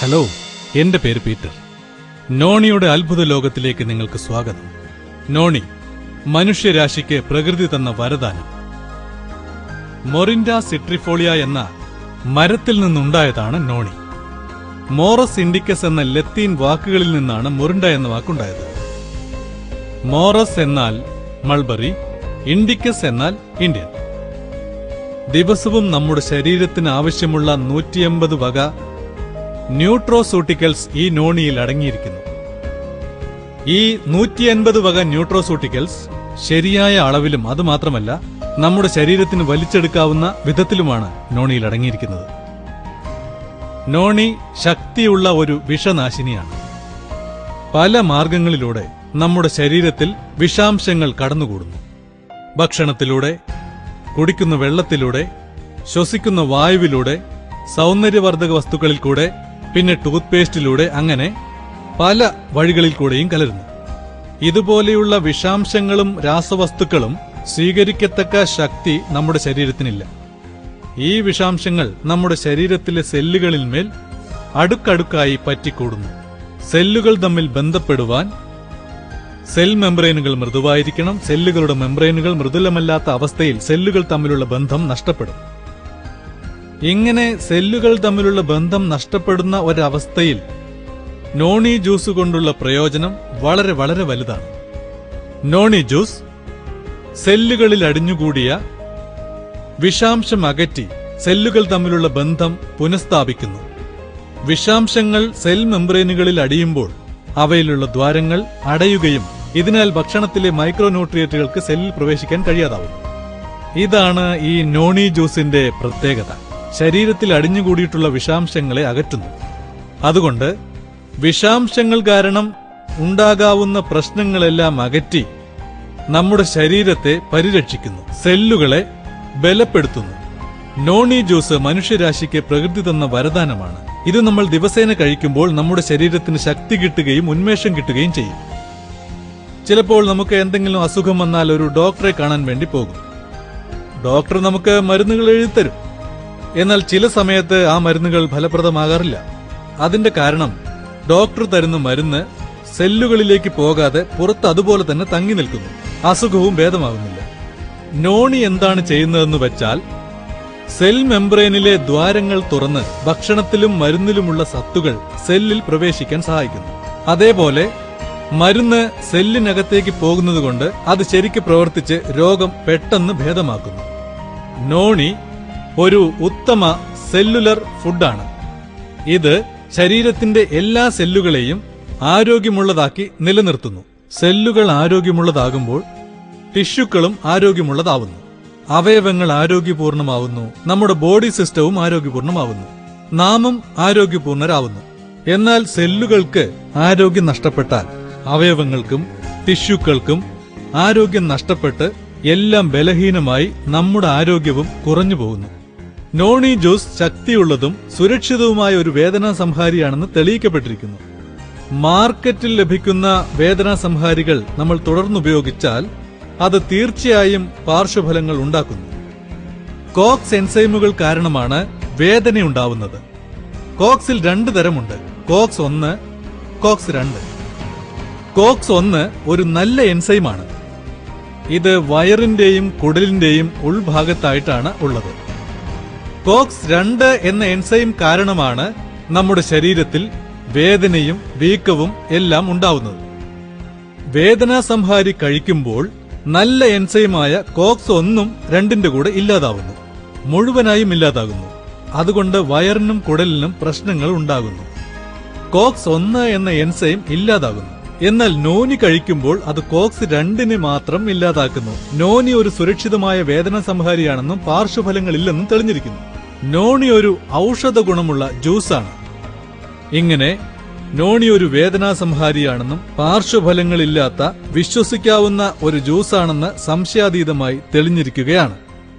Hello എന്റെ പേര് Peter നോണിയുടെ അത്ഭുത ലോകത്തിലേക്ക് നിങ്ങൾക്ക് സ്വാഗതം നോണി മനുഷ്യരാശിക്ക് പ്രകൃതി തന്ന വരദാനം മൊറിൻഡ സിട്രിഫോളിയ എന്ന മരത്തിൽ നിന്നുണ്ടായതാണ് നോണി മോറസ് ഇൻഡിക്കസ് എന്ന ലത്തീൻ വാക്കുകളിൽ നിന്നാണ് മൊറിൻഡ എന്ന വാക്കുണ്ടായത് മോറസ് എന്നാൽ മൾബറി ഇൻഡിക്കസ് എന്നാൽ ഇന്ത്യൻ ദിവസവും നമ്മുടെ ശരീരത്തിന് ആവശ്യമുള്ള നൂറ്റിയമ്പത് വക ന്യൂട്രോസൂട്ടിക്കൽസ് ഈ നോണിയിൽ അടങ്ങിയിരിക്കുന്നു ഈ നൂറ്റി അൻപത് വക ന്യൂട്രോസൂട്ടിക്കൽസ് ശരിയായ അളവിലും അതുമാത്രമല്ല നമ്മുടെ ശരീരത്തിന് വലിച്ചെടുക്കാവുന്ന വിധത്തിലുമാണ് നോണിയിൽ അടങ്ങിയിരിക്കുന്നത് നോണി ശക്തിയുള്ള ഒരു വിഷനാശിനിയാണ് പല മാർഗങ്ങളിലൂടെ നമ്മുടെ ശരീരത്തിൽ വിഷാംശങ്ങൾ കടന്നുകൂടുന്നു ഭക്ഷണത്തിലൂടെ കുടിക്കുന്ന വെള്ളത്തിലൂടെ ശ്വസിക്കുന്ന വായുവിലൂടെ സൗന്ദര്യവർദ്ധക വസ്തുക്കളിൽ കൂടെ പിന്നെ ടൂത്ത് പേസ്റ്റിലൂടെ അങ്ങനെ പല വഴികളിൽ കൂടെയും കലരുന്നു ഇതുപോലെയുള്ള വിഷാംശങ്ങളും രാസവസ്തുക്കളും സ്വീകരിക്കത്തക്ക ശക്തി നമ്മുടെ ശരീരത്തിനില്ല ഈ വിഷാംശങ്ങൾ നമ്മുടെ ശരീരത്തിലെ സെല്ലുകളിൽ മേൽ അടുക്കടുക്കായി പറ്റിക്കൂടുന്നു സെല്ലുകൾ തമ്മിൽ ബന്ധപ്പെടുവാൻ സെൽ മെംബ്രെയിനുകൾ മൃദുവായിരിക്കണം സെല്ലുകളുടെ മെംബ്രെയിനുകൾ മൃദുലമല്ലാത്ത അവസ്ഥയിൽ സെല്ലുകൾ തമ്മിലുള്ള ബന്ധം നഷ്ടപ്പെടും ഇങ്ങനെ സെല്ലുകൾ തമ്മിലുള്ള ബന്ധം നഷ്ടപ്പെടുന്ന ഒരവസ്ഥയിൽ നോണി ജ്യൂസ് കൊണ്ടുള്ള പ്രയോജനം വളരെ വളരെ വലുതാണ് നോണി ജ്യൂസ് സെല്ലുകളിൽ അടിഞ്ഞുകൂടിയ വിഷാംശം അകറ്റി സെല്ലുകൾ തമ്മിലുള്ള ബന്ധം പുനഃസ്ഥാപിക്കുന്നു വിഷാംശങ്ങൾ സെൽ മെംബ്രെയിനുകളിൽ അടിയുമ്പോൾ അവയിലുള്ള ദ്വാരങ്ങൾ അടയുകയും ഇതിനാൽ ഭക്ഷണത്തിലെ മൈക്രോന്യൂട്രിയറ്റുകൾക്ക് സെല്ലിൽ പ്രവേശിക്കാൻ കഴിയാതാവുന്നു ഇതാണ് ഈ നോണി ജ്യൂസിന്റെ പ്രത്യേകത ശരീരത്തിൽ അടിഞ്ഞുകൂടിയിട്ടുള്ള വിഷാംശങ്ങളെ അകറ്റുന്നു അതുകൊണ്ട് വിഷാംശങ്ങൾ കാരണം ഉണ്ടാകാവുന്ന പ്രശ്നങ്ങളെല്ലാം അകറ്റി നമ്മുടെ ശരീരത്തെ പരിരക്ഷിക്കുന്നു സെല്ലുകളെ ബലപ്പെടുത്തുന്നു നോണി ജ്യൂസ് മനുഷ്യരാശിക്ക് പ്രകൃതി തന്ന വരദാനമാണ് ഇത് നമ്മൾ ദിവസേന കഴിക്കുമ്പോൾ നമ്മുടെ ശരീരത്തിന് ശക്തി കിട്ടുകയും ഉന്മേഷം കിട്ടുകയും ചെയ്യും ചിലപ്പോൾ നമുക്ക് എന്തെങ്കിലും അസുഖം വന്നാൽ ഒരു ഡോക്ടറെ കാണാൻ വേണ്ടി പോകും ഡോക്ടർ നമുക്ക് മരുന്നുകൾ എഴുതിത്തരും എന്നാൽ ചില സമയത്ത് ആ മരുന്നുകൾ ഫലപ്രദമാകാറില്ല അതിന്റെ കാരണം ഡോക്ടർ തരുന്ന മരുന്ന് സെല്ലുകളിലേക്ക് പോകാതെ പുറത്ത് അതുപോലെ തന്നെ തങ്ങി നിൽക്കുന്നു അസുഖവും ഭേദമാകുന്നില്ല നോണി എന്താണ് ചെയ്യുന്നതെന്ന് വെച്ചാൽ സെൽ മെംബ്രെയിനിലെ ദ്വാരങ്ങൾ തുറന്ന് ഭക്ഷണത്തിലും മരുന്നിലുമുള്ള സത്തുകൾ സെല്ലിൽ പ്രവേശിക്കാൻ സഹായിക്കുന്നു അതേപോലെ മരുന്ന് സെല്ലിനകത്തേക്ക് പോകുന്നതുകൊണ്ട് അത് ശരിക്ക് പ്രവർത്തിച്ച് രോഗം പെട്ടെന്ന് ഭേദമാക്കുന്നു നോണി ഒരു ഉത്തമ സെല്ലുലർ ഫുഡാണ് ഇത് ശരീരത്തിന്റെ എല്ലാ സെല്ലുകളെയും ആരോഗ്യമുള്ളതാക്കി നിലനിർത്തുന്നു സെല്ലുകൾ ആരോഗ്യമുള്ളതാകുമ്പോൾ ടിഷ്യൂക്കളും ആരോഗ്യമുള്ളതാവുന്നു അവയവങ്ങൾ ആരോഗ്യപൂർണമാവുന്നു നമ്മുടെ ബോഡി സിസ്റ്റവും ആരോഗ്യപൂർണമാവുന്നു നാമും ആരോഗ്യപൂർണരാവുന്നു എന്നാൽ സെല്ലുകൾക്ക് ആരോഗ്യം നഷ്ടപ്പെട്ടാൽ അവയവങ്ങൾക്കും ടിഷ്യൂക്കൾക്കും ആരോഗ്യം നഷ്ടപ്പെട്ട് എല്ലാം ബലഹീനമായി നമ്മുടെ ആരോഗ്യവും കുറഞ്ഞു പോകുന്നു നോണി ജ്യൂസ് ശക്തിയുള്ളതും സുരക്ഷിതവുമായ ഒരു വേദനാ സംഹാരിയാണെന്ന് തെളിയിക്കപ്പെട്ടിരിക്കുന്നു മാർക്കറ്റിൽ ലഭിക്കുന്ന വേദനാ സംഹാരികൾ നമ്മൾ തുടർന്നുപയോഗിച്ചാൽ അത് തീർച്ചയായും പാർശ്വഫലങ്ങൾ ഉണ്ടാക്കുന്നു കോക്സ് എൻസൈമുകൾ കാരണമാണ് വേദനയുണ്ടാവുന്നത് കോക്സിൽ രണ്ട് തരമുണ്ട് കോക്സ് ഒന്ന് കോക്സ് രണ്ട് കോക്സ് ഒന്ന് ഒരു നല്ല എൻസൈമാണ് ഇത് വയറിന്റെയും കുടലിന്റെയും ഉൾഭാഗത്തായിട്ടാണ് ഉള്ളത് കോക്സ് രണ്ട് എന്ന എൻസൈം കാരണമാണ് നമ്മുടെ ശരീരത്തിൽ വേദനയും വീക്കവും എല്ലാം ഉണ്ടാവുന്നത് വേദനാ സംഹാരി കഴിക്കുമ്പോൾ നല്ല എൻസൈമായ കോക്സ് ഒന്നും രണ്ടിന്റെ കൂടെ ഇല്ലാതാവുന്നു മുഴുവനായും ഇല്ലാതാകുന്നു അതുകൊണ്ട് വയറിനും കുടലിനും പ്രശ്നങ്ങൾ ഉണ്ടാകുന്നു കോക്സ് ഒന്ന് എന്ന എൻസൈം ഇല്ലാതാകുന്നു എന്നാൽ നോനി കഴിക്കുമ്പോൾ അത് കോക്സ് രണ്ടിനെ മാത്രം ഇല്ലാതാക്കുന്നു നോനി ഒരു സുരക്ഷിതമായ വേദന സംഹാരിയാണെന്നും പാർശ്വഫലങ്ങളില്ലെന്നും തെളിഞ്ഞിരിക്കുന്നു നോണി ഒരു ഔഷധ ഗുണമുള്ള ജ്യൂസാണ് ഇങ്ങനെ നോണി ഒരു വേദനാ സംഹാരിയാണെന്നും പാർശ്വഫലങ്ങളില്ലാത്ത വിശ്വസിക്കാവുന്ന ഒരു ജ്യൂസാണെന്ന് സംശയാതീതമായി തെളിഞ്ഞിരിക്കുകയാണ്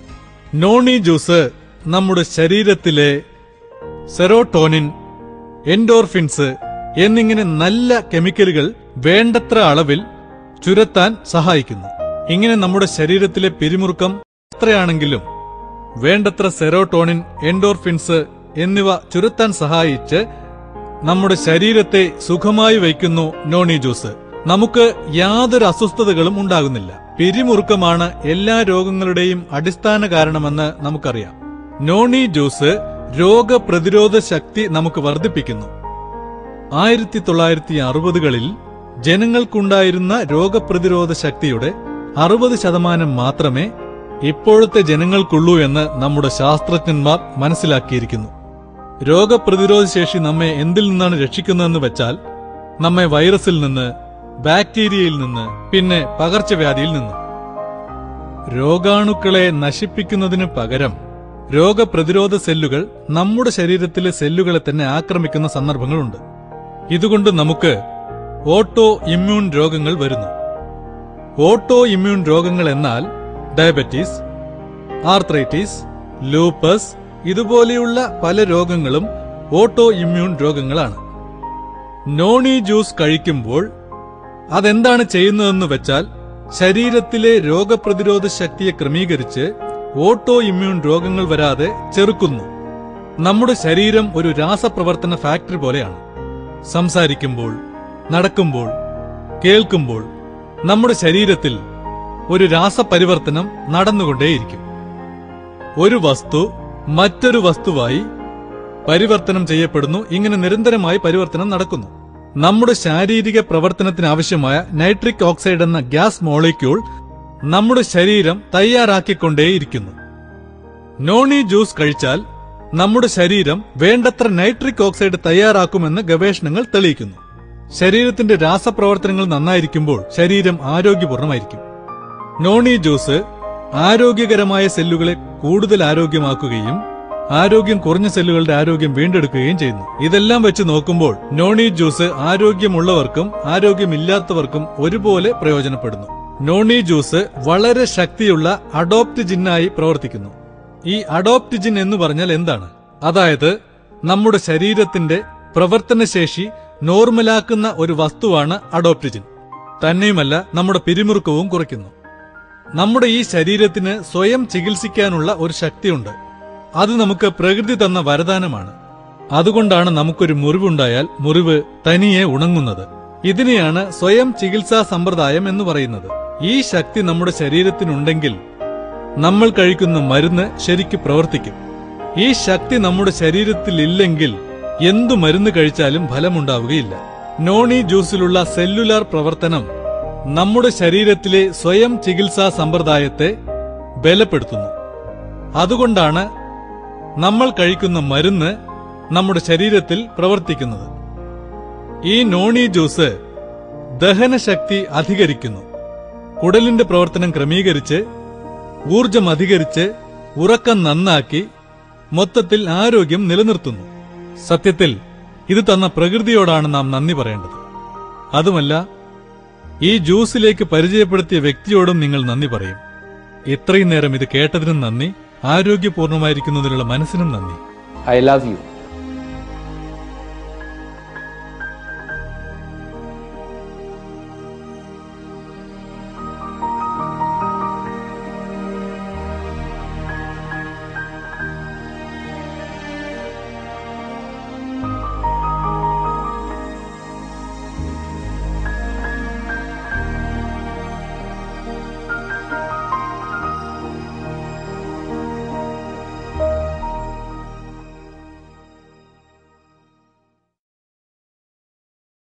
നോണി ജ്യൂസ് നമ്മുടെ ശരീരത്തിലെ സെറോട്ടോണിൻ എൻഡോർഫിൻസ് എന്നിങ്ങനെ നല്ല കെമിക്കലുകൾ വേണ്ടത്ര അളവിൽ ചുരത്താൻ സഹായിക്കുന്നു ഇങ്ങനെ നമ്മുടെ ശരീരത്തിലെ പിരിമുറുക്കം എത്രയാണെങ്കിലും വേണ്ടത്ര സെറോട്ടോണിൻ എൻഡോർഫിൻസ് എന്നിവ ചുരുത്താൻ സഹായിച്ച് നമ്മുടെ ശരീരത്തെ സുഖമായി വയ്ക്കുന്നു നോണി ജ്യൂസ് നമുക്ക് യാതൊരു അസ്വസ്ഥതകളും ഉണ്ടാകുന്നില്ല പിരിമുറുക്കമാണ് എല്ലാ രോഗങ്ങളുടെയും അടിസ്ഥാന കാരണമെന്ന് നമുക്കറിയാം നോണി ജ്യൂസ് രോഗപ്രതിരോധ ശക്തി നമുക്ക് വർദ്ധിപ്പിക്കുന്നു ആയിരത്തി തൊള്ളായിരത്തി അറുപതുകളിൽ ജനങ്ങൾക്കുണ്ടായിരുന്ന രോഗപ്രതിരോധ ശക്തിയുടെ അറുപത് ശതമാനം മാത്രമേ ഇപ്പോഴത്തെ ജനങ്ങൾക്കുള്ളൂ എന്ന് നമ്മുടെ ശാസ്ത്രജ്ഞന്മാർ മനസ്സിലാക്കിയിരിക്കുന്നു രോഗപ്രതിരോധ ശേഷി നമ്മെ എന്തിൽ നിന്നാണ് രക്ഷിക്കുന്നതെന്ന് വെച്ചാൽ നമ്മെ വൈറസിൽ നിന്ന് ബാക്ടീരിയയിൽ നിന്ന് പിന്നെ പകർച്ചവ്യാധിയിൽ നിന്നും രോഗാണുക്കളെ നശിപ്പിക്കുന്നതിന് പകരം രോഗപ്രതിരോധ സെല്ലുകൾ നമ്മുടെ ശരീരത്തിലെ സെല്ലുകളെ തന്നെ ആക്രമിക്കുന്ന സന്ദർഭങ്ങളുണ്ട് ഇതുകൊണ്ട് നമുക്ക് ഓട്ടോ ഇമ്മ്യൂൺ രോഗങ്ങൾ വരുന്നു ഓട്ടോ ഇമ്മ്യൂൺ രോഗങ്ങൾ എന്നാൽ ഡയബറ്റീസ് ആർത്രൈറ്റിസ് ലൂപ്പസ് ഇതുപോലെയുള്ള പല രോഗങ്ങളും ഓട്ടോ ഇമ്മ്യൂൺ രോഗങ്ങളാണ് നോണി ജ്യൂസ് കഴിക്കുമ്പോൾ അതെന്താണ് ചെയ്യുന്നതെന്ന് വെച്ചാൽ ശരീരത്തിലെ രോഗപ്രതിരോധ ശക്തിയെ ക്രമീകരിച്ച് ഓട്ടോ ഇമ്മ്യൂൺ രോഗങ്ങൾ വരാതെ ചെറുക്കുന്നു നമ്മുടെ ശരീരം ഒരു രാസപ്രവർത്തന ഫാക്ടറി പോലെയാണ് സംസാരിക്കുമ്പോൾ നടക്കുമ്പോൾ കേൾക്കുമ്പോൾ നമ്മുടെ ശരീരത്തിൽ ഒരു രാസപരിവർത്തനം നടന്നുകൊണ്ടേയിരിക്കും ഒരു വസ്തു മറ്റൊരു വസ്തുവായി പരിവർത്തനം ചെയ്യപ്പെടുന്നു ഇങ്ങനെ നിരന്തരമായി പരിവർത്തനം നടക്കുന്നു നമ്മുടെ ശാരീരിക പ്രവർത്തനത്തിന് ആവശ്യമായ നൈട്രിക് ഓക്സൈഡ് എന്ന ഗ്യാസ് മോളിക്യൂൾ നമ്മുടെ ശരീരം തയ്യാറാക്കിക്കൊണ്ടേയിരിക്കുന്നു നോണി ജ്യൂസ് കഴിച്ചാൽ നമ്മുടെ ശരീരം വേണ്ടത്ര നൈട്രിക് ഓക്സൈഡ് തയ്യാറാക്കുമെന്ന് ഗവേഷണങ്ങൾ തെളിയിക്കുന്നു ശരീരത്തിന്റെ രാസപ്രവർത്തനങ്ങൾ നന്നായിരിക്കുമ്പോൾ ശരീരം ആരോഗ്യപൂർണ്ണമായിരിക്കും നോണി ജ്യൂസ് ആരോഗ്യകരമായ സെല്ലുകളെ കൂടുതൽ ആരോഗ്യമാക്കുകയും ആരോഗ്യം കുറഞ്ഞ സെല്ലുകളുടെ ആരോഗ്യം വീണ്ടെടുക്കുകയും ചെയ്യുന്നു ഇതെല്ലാം വെച്ച് നോക്കുമ്പോൾ നോണി ജ്യൂസ് ആരോഗ്യമുള്ളവർക്കും ആരോഗ്യമില്ലാത്തവർക്കും ഒരുപോലെ പ്രയോജനപ്പെടുന്നു നോണി ജ്യൂസ് വളരെ ശക്തിയുള്ള അഡോപ്റ്റിജിനായി പ്രവർത്തിക്കുന്നു ഈ അഡോപ്റ്റിജിൻ എന്ന് പറഞ്ഞാൽ എന്താണ് അതായത് നമ്മുടെ ശരീരത്തിന്റെ പ്രവർത്തനശേഷി നോർമലാക്കുന്ന ഒരു വസ്തുവാണ് അഡോപ്റ്റിജിൻ തന്നെയുമല്ല നമ്മുടെ പിരിമുറുക്കവും കുറയ്ക്കുന്നു നമ്മുടെ ഈ ശരീരത്തിന് സ്വയം ചികിത്സിക്കാനുള്ള ഒരു ശക്തിയുണ്ട് അത് നമുക്ക് പ്രകൃതി തന്ന വരദാനമാണ് അതുകൊണ്ടാണ് നമുക്കൊരു മുറിവുണ്ടായാൽ മുറിവ് തനിയെ ഉണങ്ങുന്നത് ഇതിനെയാണ് സ്വയം ചികിത്സാ സമ്പ്രദായം എന്ന് പറയുന്നത് ഈ ശക്തി നമ്മുടെ ശരീരത്തിനുണ്ടെങ്കിൽ നമ്മൾ കഴിക്കുന്ന മരുന്ന് ശരിക്ക് പ്രവർത്തിക്കും ഈ ശക്തി നമ്മുടെ ശരീരത്തിൽ ഇല്ലെങ്കിൽ എന്തു മരുന്ന് കഴിച്ചാലും ഫലമുണ്ടാവുകയില്ല നോണി ജ്യൂസിലുള്ള സെല്ലുലാർ പ്രവർത്തനം നമ്മുടെ ശരീരത്തിലെ സ്വയം ചികിത്സാ സമ്പ്രദായത്തെ ബലപ്പെടുത്തുന്നു അതുകൊണ്ടാണ് നമ്മൾ കഴിക്കുന്ന മരുന്ന് നമ്മുടെ ശരീരത്തിൽ പ്രവർത്തിക്കുന്നത് ഈ നോണി ജ്യൂസ് ദഹനശക്തി അധികരിക്കുന്നു കുടലിന്റെ പ്രവർത്തനം ക്രമീകരിച്ച് ഊർജം അധികരിച്ച് ഉറക്കം നന്നാക്കി മൊത്തത്തിൽ ആരോഗ്യം നിലനിർത്തുന്നു സത്യത്തിൽ ഇത് തന്ന പ്രകൃതിയോടാണ് നാം നന്ദി പറയേണ്ടത് അതുമല്ല ഈ ജ്യൂസിലേക്ക് പരിചയപ്പെടുത്തിയ വ്യക്തിയോടും നിങ്ങൾ നന്ദി പറയും ഇത്രയും നേരം ഇത് കേട്ടതിനും നന്ദി ആരോഗ്യപൂർണമായിരിക്കുന്നതിനുള്ള മനസ്സിനും നന്ദി I love you.